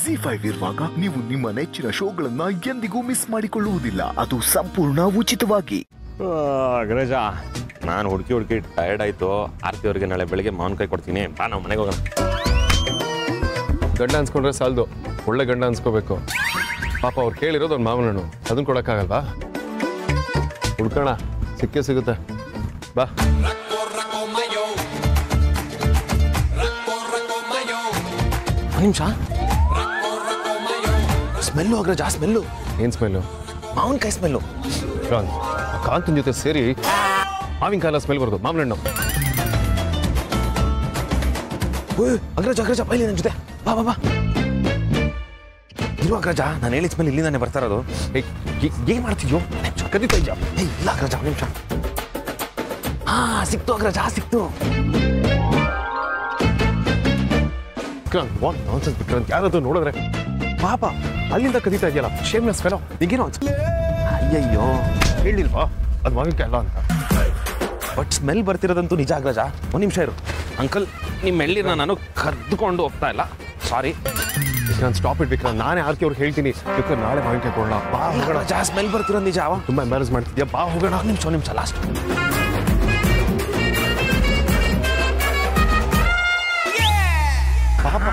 G five ಇರುವಾಗ ನೀವು ನಿಮ್ಮ ನೆಚ್ಚಿನ ಶೋಗಳನ್ನ ಎಂದಿಗೂ ಮಿಸ್ ಮಾಡಿಕೊಳ್ಳುವುದಿಲ್ಲ ಅದು ಸಂಪೂರ್ಣ ಉಚಿತವಾಗಿ ಅಗ್ರಜ ನಾನು ಹುಡುಕಿ ಹುಡುಕಿ ಟಯರ್ಡ್ ಆಯ್ತು ಆರ್ತಿ ಅವ್ರಿಗೆ ನಾಳೆ ಬೆಳಿಗ್ಗೆ ಮಾವಿನಕಾಯಿ ಕೊಡ್ತೀನಿ ಬಾ ನಾವು ಮನೆಗೆ ಹೋಗೋಣ ಗಂಡ ಅನ್ಸ್ಕೊಂಡ್ರೆ ಸಾಲದು ಒಳ್ಳೆ ಗಂಡ ಅನ್ಸ್ಕೋಬೇಕು ಪಾಪ ಅವ್ರು ಕೇಳಿರೋದು ಒಂದು ಮಾವನ ಹಣ್ಣು ಅದನ್ನ ಕೊಡೋಕ್ಕಾಗಲ್ವಾ ಹುಡ್ಕೋಣ ಸಿಕ್ಕೇ ಸಿಗುತ್ತೆ ಬಾ ಒಂದು ನಿಮಿಷ ಸ್ಮೆಲ್ಲು ಅಗ್ರಜ ಸ್ಮೆಲ್ಲು ಏನು ಸ್ಮೆಲ್ಲು ಮಾವಿನಕಾಯಿ ಸ್ಮೆಲ್ಲು ಕಾಂತ್ ಆ ಕಾಂತನ ಜೊತೆ ಸೇರಿ ಮಾವಿನ ಕಾಲ ಸ್ಮೆಲ್ ಬರೋದು ಮಾವಿನ ಹಣ್ಣು ಅಗ್ರಜ ಅಗ್ರಜ ಬೈಲಿ ನನ್ನ ಜೊತೆ ಬಾ ಬಾ ಬಾ ಇರು ಅಗ್ರಜ ನಾನು ಹೇಳಿದ ಸ್ಮೆಲ್ ಇಲ್ಲಿಂದಾನೆ ಬರ್ತಾ ಇರೋದು ಏಯ್ ಏ- ಏನ್ ಮಾಡ್ತಿದ್ಯೋ ಕದಿತಾ ಇದ್ಯಾ ಏಯ್ ಇಲ್ಲ ಅಗ್ರಜ ಒಂದು ನಿಮಿಷ ಹಾ ಸಿಕ್ತು ಅಗ್ರಜ ಸಿಕ್ತು ವಿಕ್ರಾಂತ್ ವಾಟ್ ನಾನ್ಸೆನ್ಸ್ ವಿಕ್ರಾಂತ್ ಯಾರಾದ್ರೂ ನೋಡಿದ್ರೆ ಪಾಪ ಅಲ್ಲಿಂದ ಕದೀತಾ ಇದೆಯಲ್ಲ ಶೇಮ್ಲೆಸ್ ಫೆಲೋ ನಿಂಗೇನೋ ಅನ್ಸ ಅಯ್ಯಯ್ಯೋ ಹೇಳಿಲ್ವಾ ಅದು ಮಾವಿನಕಾಯಿ ಅಲ್ಲ ಅಂತ ಬಟ್ ಸ್ಮೆಲ್ ಬರ್ತಿರೋದಂತೂ ನಿಜ ಅಗ್ರಜ ಒಂದು ನಿಮಿಷ ಇರು ಅಂಕಲ್ ನಿಮ್ಮ ಎಳ್ಳಿನ ನಾನು ಕದ್ದುಕೊಂಡು ಹೋಗ್ತಾ ಇಲ್ಲ sorry Vikranth stop it Vikranth ನಾನೇ ಆರ್ತಿ ಅವ್ರಿಗೆ ಹೇಳ್ತೀನಿ ವಿಕ್ರಾಂತ್ ನಾಳೆ ಮಾವಿನಕಾಯಿ ಕೊಡೋಣ ಬಾ ಹೋಗೋಣ ಅಗ್ರಜ ಸ್ಮೆಲ್ ಬರ್ತಿರೋದು ನಿಜ ಅವ ತುಂಬಾ ಎಂಬಾರಸ್ ಮಾಡ್ತಿದ್ಯಾ ಬಾ ಹೋಗೋಣ ಒಂದು ನಿಮಿಷ ಒಂದು ನಿಮಿಷ ಲಾಸ್ಟ್ ಪಾಪ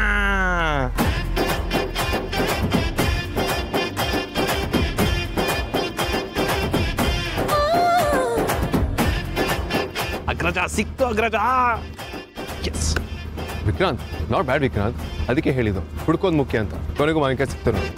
ಅಗ್ರಜ ಸಿಕ್ತು Agraja yes Vikranth not bad Vikranth ಅದಕ್ಕೆ ಹೇಳಿದ್ದು ಹುಡ್ಕೋದು ಮುಖ್ಯ ಅಂತ ಕೊನೆಗೂ ಮಾವಿನಕಾಯಿ ಸಿಕ್ತು ನೋಡಿ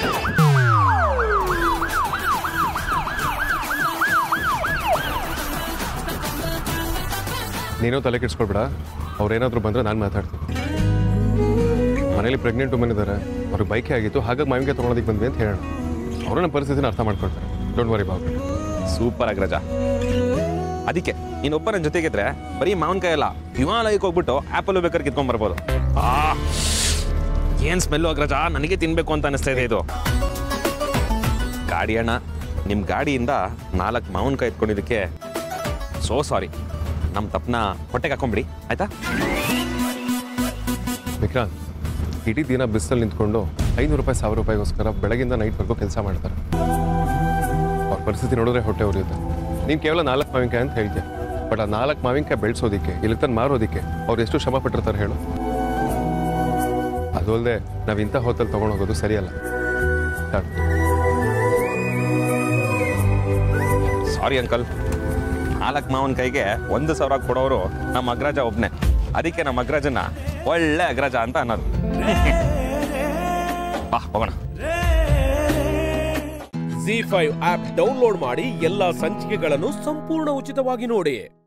ನೀನೂ ತಲೆ ಕೆಡ್ಸ್ಕೊಳ್ಬೇಡ ಅವ್ರೇನಾದ್ರೂ ಬಂದ್ರೆ ನಾನು ಮಾತಾಡ್ತೀನಿ ಮನೇಲಿ ಪ್ರೆಗ್ನೆಂಟ್ ವುಮನ್ ಇದ್ದಾರೆ ಅವ್ರಿಗೆ ಬೈಕೆ ಆಗಿತ್ತು ಹಾಗಾಗಿ ಮಾವಿನಕಾಯಿ ತೊಗೊಳೋದಕ್ಕೆ ಬಂದ್ವಿ ಅಂತ ಹೇಳೋಣ ಅವರು ನಮ್ಮ ಪರಿಸ್ಥಿತಿನ ಅರ್ಥ ಮಾಡ್ಕೊಳ್ತಾರೆ ಡೋಂಟ್ ವರಿ ಬಾಬು ಸೂಪರ್ ಅಗ್ರಜ ಅದಕ್ಕೆ ನೀನೊಬ್ಬ ನನ್ನ ಜೊತೆಗಿದ್ರೆ ಬರೀ ಮಾವಿನಕಾಯಿ ಅಲ್ಲ ಹಿಮಾಲಯಕ್ಕೆ ಹೋಗ್ಬಿಟ್ಟು ಆಪಲ್ ಬೇಕಾದ್ರೆ ಕಿತ್ಕೊಂಡ್ ಬರ್ಬೋದು ಆ ಏನ್ ಸ್ಮೆಲ್ಲು ಅಗ್ರಜ ನನಗೆ ತಿನ್ಬೇಕು ಅಂತ ಅನಿಸ್ತಾ ಇದೆ ಇದು ಗಾಡಿ ಅಣ್ಣ ನಿಮ್ಮ ಗಾಡಿಯಿಂದ ನಾಲ್ಕು ಮಾವಿನಕಾಯಿ ಎತ್ಕೊಂಡಿದ್ದಕ್ಕೆ ಸೋ ಸಾರಿ ನಮ್ಮ ತಪ್ಪನ ಹೊಟ್ಟೆಗೆ ಹಾಕೊಂಬಿಡಿ ಆಯ್ತಾ ವಿಕ್ರಾಂತ್ ಇಡೀ ದಿನ ಬಿಸಿಲಲ್ಲಿ ನಿಂತ್ಕೊಂಡು ಐನೂರು ರೂಪಾಯಿ ಸಾವಿರ ರೂಪಾಯಿಗೋಸ್ಕರ ಬೆಳಗಿಂದ ನೈಟ್ವರೆಗೂ ಕೆಲಸ ಮಾಡ್ತಾರೆ ಅವ್ರ ಪರಿಸ್ಥಿತಿ ನೋಡಿದ್ರೆ ಹೊಟ್ಟೆ ಉರಿಯುತ್ತೆ ನೀನು ಕೇವಲ ನಾಲ್ಕು ಮಾವಿನಕಾಯಿ ಅಂತ ಹೇಳ್ತೀಯ ಬಟ್ ಆ ನಾಲ್ಕು ಮಾವಿನಕಾಯಿ ಬೆಳೆಸೋದಿಕ್ಕೆ ಇಲ್ಲಿ ತನ್ನ ಮಾರೋದಿಕ್ಕೆ ಅವ್ರು ಎಷ್ಟು ಶ್ರಮ ಪಟ್ಟಿರ್ತಾರೆ ಹೇಳು ಅದು ಅಲ್ಲದೆ ನಾವು ಇಂಥ ಹೊತ್ತಲ್ಲಿ ತೊಗೊಂಡು ಹೋಗೋದು ಸರಿಯಲ್ಲ ತಗೋ. ಸಾರಿ ಅಂಕಲ್ ನಾಲ್ಕು ಮಾವಿನಕಾಯಿಗೆ ಒಂದು ಸಾವಿರ ಕೊಡೋರು ನಮ್ಮ ಅಗ್ರಜ ಒಬ್ನೇ ಅದಕ್ಕೆ ನಮ್ಮ ಅಗ್ರಜನ ಒಳ್ಳೆ ಅಗ್ರಜ ಅಂತ ಅನ್ನೋದು ಬಾ ಹೋಗೋಣ ಜಿ ಫೈವ್ ಆಪ್ ಡೌನ್ಲೋಡ್ ಮಾಡಿ ಎಲ್ಲಾ ಸಂಚಿಕೆಗಳನ್ನು ಸಂಪೂರ್ಣ ಉಚಿತವಾಗಿ ನೋಡಿ